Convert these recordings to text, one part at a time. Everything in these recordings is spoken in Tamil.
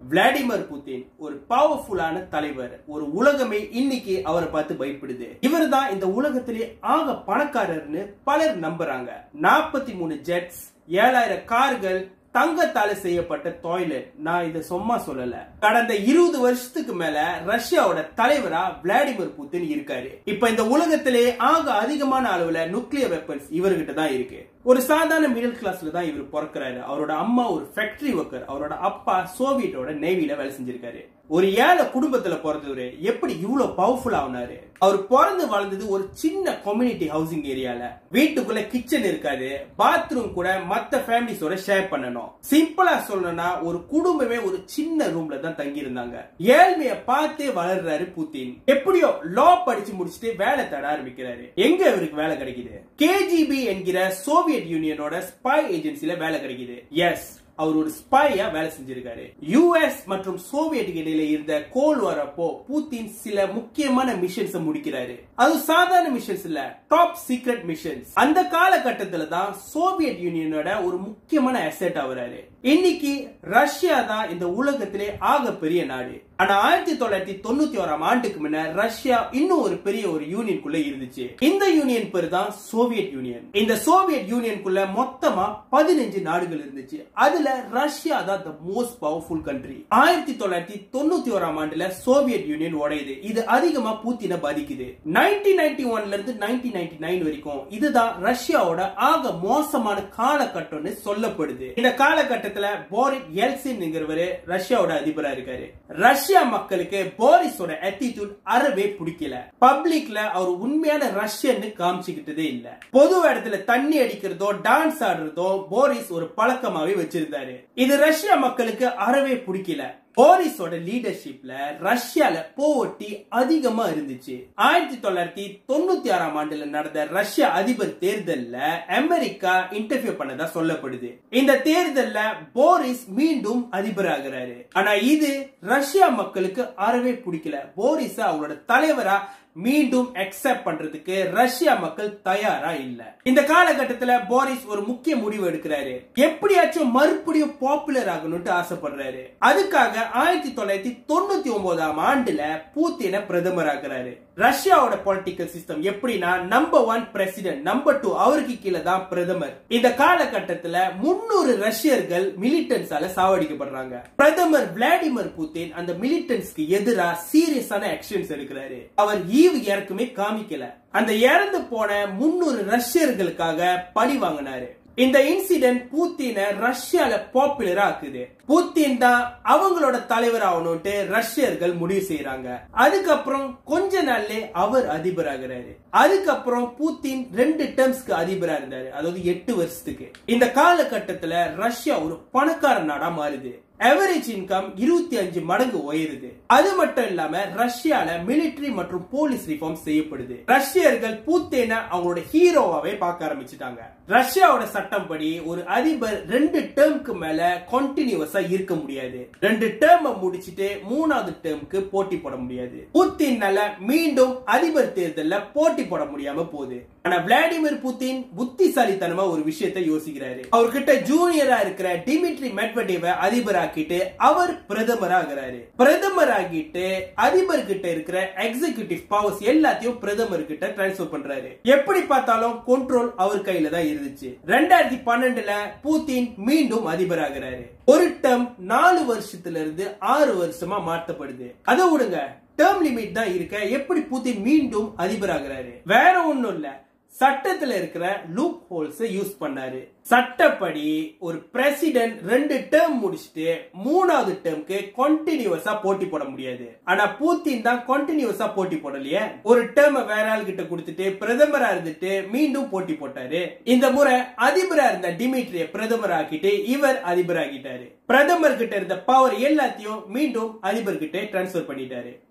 விளாடிமிர் புதின் ஒரு பவர்ஃபுல்லான தலைவர் ஒரு உலகமே இன்னைக்கு அவரை பார்த்து பயப்படுது இவர் தான் இந்த உலகத்திலே ஆக பணக்காரர்னு பலர் நம்புறாங்க நாற்பத்தி மூணு ஜெட்ஸ் ஏழாயிரம் கார்கள் தங்கத்தால செய்யப்பட்ட டாய்லெட் நான் இத சும்மா சொல்லல கடந்த இருபது வருஷத்துக்கு மேல ரஷ்யாவோட தலைவரா விளாடிமிர் புதின் இருக்காரு இப்ப இந்த உலகத்திலே ஆக அதிகமான அளவுல நியூக்ளியர் வெப்பன்ஸ் இவர்கிட்ட தான் இருக்கு ஒரு சாதாரண மிடில் கிளாஸ்ல தான் இவர் பிறக்கிறாரு அவரோட அம்மா ஒரு ஃபேக்டரி ஒர்க்கர் அவரோட அப்பா சோவியட்டோட நேவில வேலை செஞ்சிருக்காரு ஒரு ஏழை குடும்பத்துல பிறந்தவரு எப்படி இவ்வளவு பவர்ஃபுல் ஆனாரு அவர் பிறந்து வளர்ந்தது ஒரு சின்ன கம்யூனிட்டி ஹவுசிங் ஏரியால வீட்டுக்குள்ள கிச்சன் இருக்காது பாத்ரூம் கூட மத்த ஃபேமிலிஸோட ஷேர் பண்ணணும் சிம்பிளா சொல்லணும்னா ஒரு குடும்பமே ஒரு சின்ன ரூம்ல தான் தங்கி இருந்தாங்க ஏழ்மைய பார்த்தே வளர்றாரு புத்தின் எப்படியோ லா படிச்சு முடிச்சுட்டு வேலை தேட ஆரம்பிக்கிறாரு எங்க இவருக்கு வேலை கிடைக்குது கேஜிபி என்கிற சோவியத் யூனியனோட ஸ்பை ஏஜென்சில வேலை கிடைக்குது எஸ் அவர் ஒரு ஸ்பையா வேலை செஞ்சிருக்காரு யுஎஸ் மற்றும் சோவியட்டுக்கு இடையில இருந்த கோல் வரப்போ பூத்தின் சில முக்கியமான மிஷன்ஸ் முடிக்கிறாரு அது சாதாரண மிஷன்ஸ் இல்ல டாப் சீக்ரெட் மிஷன்ஸ் அந்த காலகட்டத்துல தான் சோவியத் யூனியனோட ஒரு முக்கியமான அசெட் ஆகுறாரு இன்னைக்கு ரஷ்யா தான் இந்த உலகத்திலே ஆக பெரிய நாடு ஆனா ஆயிரத்தி தொள்ளாயிரத்தி தொண்ணூத்தி ஓராம் ஆண்டுக்கு முன்ன ரஷ்யா இன்னும் ஒரு பெரிய ஒரு யூனியனுக்குள்ள இருந்துச்சு இந்த யூனியன் பேர் தான் சோவியத் யூனியன் இந்த சோவியத் யூனியனுக்குள்ள மொத்தமா பதினஞ்சு நாடுகள் இருந்துச்சு அதுல ரஷ்யா தான் த மோஸ்ட் பவர்ஃபுல் கண்ட்ரி ஆயிரத்தி தொள்ளாயிரத்தி தொண்ணூத்தி ஓராம் ஆண்டுல சோவியத் யூனியன் உடையுது இது அதிகமா பூத்தின பாதிக்குது நைன்டீன் நைன்டி ஒன்ல இருந்து நைன்டீன் நைன்டி நைன் வரைக்கும் இதுதான் ரஷ்யாவோட ஆக மோசமான காலகட்டம்னு சொல்லப்படுது இந்த காலகட்டத்துல போரிட் எல்சின்ங்கிறவரு ரஷ்யாவோட அதிபரா இருக்காரு ரஷ்யா மக்களுக்கு போரிஸோட attitude அறவே பிடிக்கல பப்ளிக்ல அவர் உண்மையான ரஷ்யன்னு காமிச்சுக்கிட்டதே இல்ல பொது இடத்துல தண்ணி அடிக்கிறதோ டான்ஸ் ஆடுறதோ போரிஸ் ஒரு பழக்கமாவே வச்சிருந்தாரு இது ரஷ்யா மக்களுக்கு அறவே பிடிக்கல போரிஸோட லீடர்ஷிப்ல ரஷ்யால போட்டி அதிகமா இருந்துச்சு ஆயிரத்தி தொள்ளாயிரத்தி தொண்ணூத்தி ஆறாம் ஆண்டுல நடந்த ரஷ்ய அதிபர் தேர்தல்ல அமெரிக்கா இன்டர்வியூ பண்ணதா சொல்லப்படுது இந்த தேர்தல்ல போரிஸ் மீண்டும் அதிபராகிறாரு ஆனா இது ரஷ்யா மக்களுக்கு அறவே பிடிக்கல போரிஸ் அவங்களோட தலைவரா மீண்டும் அக்செப்ட் பண்றதுக்கு ரஷ்யா மக்கள் தயாரா இல்ல இந்த காலகட்டத்துல போரிஸ் ஒரு முக்கிய முடிவு எடுக்கிறாரு எப்படியாச்சும் மறுபடியும் பாப்புலர் ஆகணும்னு ஆசைப்படுறாரு அதுக்காக ஆயிரத்தி தொள்ளாயிரத்தி தொண்ணூத்தி ஒன்பதாம் ஆண்டுல பூத்தின பிரதமர் ஆக்குறாரு ரஷ்யாவோட பொலிட்டிக்கல் சிஸ்டம் எப்படின்னா number one president number two அவருக்கு கீழே தான் பிரதமர் இந்த காலகட்டத்துல முன்னூறு ரஷ்யர்கள் மிலிட்டன்ஸால சாவடிக்கப்படுறாங்க பிரதமர் விளாடிமிர் புத்தின் அந்த மிலிட்டன்ஸ்க்கு எதிரா சீரியஸான ஆக்ஷன்ஸ் எடுக்கிறாரு அவர் ஈவு இறக்குமே காமிக்கல அந்த இறந்து போன முன்னூறு ரஷ்யர்களுக்காக பழி வாங்கினாரு இந்த இன்சிடென்ட் பூத்தின ரஷ்யால பாப்புலரா ஆக்குது பூத்தின் தான் அவங்களோட தலைவர் ஆகணும்ட்டு ரஷ்யர்கள் முடிவு செய்யறாங்க அதுக்கப்புறம் கொஞ்ச நாள்லே அவர் அதிபர் ஆகிறாரு அதுக்கப்புறம் பூத்தின் ரெண்டு டேர்ம்ஸ்க்கு அதிபரா இருந்தாரு அதாவது எட்டு வருஷத்துக்கு இந்த காலகட்டத்துல ரஷ்யா ஒரு பணக்கார நாடா மாறுது அவரேஜ் இன்கம் இருபத்தி அஞ்சு மடங்கு உயருது அது மட்டும் இல்லாம ரஷ்யால மிலிட்டரி மற்றும் போலீஸ் ரிஃபார்ம் செய்யப்படுது ரஷ்யர்கள் பூத்தேன அவங்களோட ஹீரோவாவே பார்க்க ஆரம்பிச்சுட்டாங்க ரஷ்யாவோட சட்டம் படி ஒரு அதிபர் ரெண்டு டேர்ம்க்கு மேல கண்டினியூவஸா இருக்க முடியாது ரெண்டு டேர்ம் முடிச்சிட்டு மூணாவது டேர்ம்க்கு போட்டி போட முடியாது புத்தினால மீண்டும் அதிபர் தேர்தல்ல போட்டி போட முடியாம போகுது ஆனா விளாடிமிர் புத்தின் புத்திசாலித்தனமா ஒரு விஷயத்தை யோசிக்கிறாரு அவர்கிட்ட ஜூனியரா இருக்கிற டிமிட்ரி மெட்வடேவ அதிபராக்கிட்டு அவர் பிரதமர் ஆகிறாரு பிரதமர் ஆகிட்டு அதிபர் கிட்ட இருக்கிற எக்ஸிகியூட்டிவ் பவர்ஸ் எல்லாத்தையும் பிரதமர் கிட்ட டிரான்ஸ்பர் பண்றாரு எப்படி பார்த்தாலும் கண்ட்ரோல் அவர் கையில தான் இருந்துச்சு ரெண்டாயிரத்தி பன்னெண்டுல பூத்தின் மீண்டும் அதிபர் ஆகிறாரு ஒரு டேர்ம் நாலு வருஷத்துல இருந்து ஆறு வருஷமா மாற்றப்படுது அதை விடுங்க டேர்ம் லிமிட் தான் இருக்க எப்படி புதின் மீண்டும் அதிபராகிறாரு வேற ஒண்ணும் இல்ல சட்டத்துல இருக்கிற லூப் ஹோல்ஸ் யூஸ் பண்ணாரு சட்டப்படி ஒரு பிரசிடென்ட் ரெண்டு டேர்ம் முடிச்சுட்டு மூணாவது டேர்ம்க்கு கண்டினியூவஸா போட்டி போட முடியாது ஆனா பூத்தின் தான் கண்டினியூவஸா போட்டி போடலையே ஒரு டேர்ம் வேற ஆள் கிட்ட கொடுத்துட்டு பிரதமரா இருந்துட்டு மீண்டும் போட்டி போட்டாரு இந்த முறை அதிபரா இருந்த டிமிட்ரிய பிரதமர் ஆக்கிட்டு இவர் அதிபர் ஆகிட்டாரு பிரதமர் கிட்ட இருந்த பவர் எல்லாத்தையும் மீண்டும் அதிபர் கிட்ட டிரான்ஸ்பர் பண்ணிட்டாரு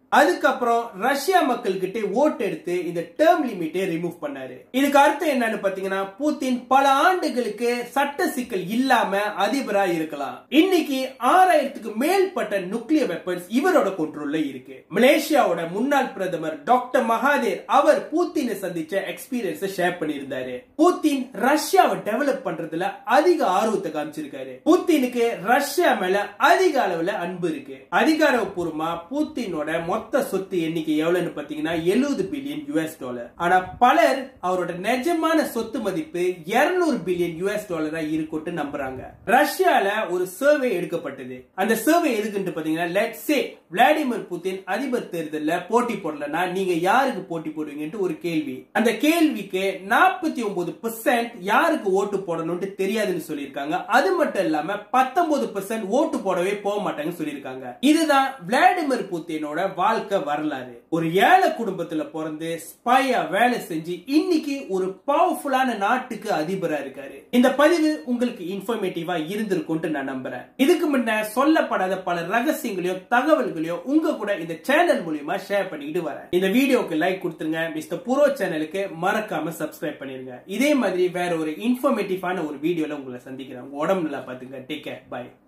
அதுக்கப்புறம் ரஷ்யா மக்கள் கிட்ட ஓட்டு எடுத்து இந்த டேர்ம் லிமிட்டை ரிமூவ் பண்ணாரு இதுக்கு அர்த்தம் என்னன்னு பாத்தீங்கன்னா புதின் பல ஆண்டுகளுக்கு சட்ட சிக்கல் இல்லாம அதிபரா இருக்கலாம் இன்னைக்கு ஆறாயிரத்துக்கு மேற்பட்ட நுக்ளியர் வெப்பன்ஸ் இவரோட கண்ட்ரோல்ல இருக்கு மலேசியாவோட முன்னாள் பிரதமர் டாக்டர் மகாதேர் அவர் பூத்தினை சந்திச்ச எக்ஸ்பீரியன்ஸ் ஷேர் பண்ணியிருந்தாரு பூத்தின் ரஷ்யாவை டெவலப் பண்றதுல அதிக ஆர்வத்தை காமிச்சிருக்காரு பூத்தினுக்கு ரஷ்யா மேல அதிக அளவுல அன்பு இருக்கு அதிகாரப்பூர்வமா பூத்தினோட மொத்த சொத்து எண்ணிக்கை எவ்வளவுன்னு பாத்தீங்கன்னா எழுபது பில்லியன் யூஎஸ் டாலர் ஆனா பலர் அவரோட நிஜமான சொத்து மதிப்பு 200 பில்லியன் யூஎஸ் டாலரா இருக்கும்னு நம்புறாங்க ரஷ்யால ஒரு சர்வே எடுக்கப்பட்டது அந்த சர்வே எதுக்குன்னு பாத்தீங்கன்னா லெட் சே விளாடிமிர் புதின் அதிபர் தேர்தல்ல போட்டி போடலன்னா நீங்க யாருக்கு போட்டி போடுவீங்கன்ட்டு ஒரு கேள்வி அந்த கேள்விக்கு நாற்பத்தி ஒன்பது பெர்சென்ட் யாருக்கு ஓட்டு போடணும்னு தெரியாதுன்னு சொல்லியிருக்காங்க அது மட்டும் இல்லாம பத்தொன்பது பெர்சென்ட் ஓட்டு போடவே போக மாட்டாங்கன்னு சொல்லியிருக்காங்க இதுதான் விளாடிமிர் புத்தினோட வாழ்க்கை வரலாறு ஒரு ஏழை குடும்பத்துல பிறந்து ஸ்பையா வேலை செஞ்சு இன்னைக்கு ஒரு பவர்ஃபுல்லான நாட்டுக்கு அதிபரா இருக்காரு இந்த பதிவு உங்களுக்கு இன்ஃபர்மேட்டிவா இருந்திருக்கும்னு நான் நம்புறேன் இதுக்கு முன்ன சொல்லப்படாத பல ரகசியங்களையும் தகவல்களையும் உங்க கூட இந்த சேனல் மூலியமா ஷேர் பண்ணிட்டு வரேன் இந்த வீடியோக்கு லைக் கொடுத்துருங்க மிஸ்டர் புரோ சேனலுக்கு மறக்காம சப்ஸ்கிரைப் பண்ணிருங்க இதே மாதிரி வேற ஒரு இன்ஃபர்மேட்டிவான ஒரு வீடியோல உங்களை சந்திக்கிறேன் உங்க உடம்பு நல்லா பாத்துங்க டேக் கேர் பை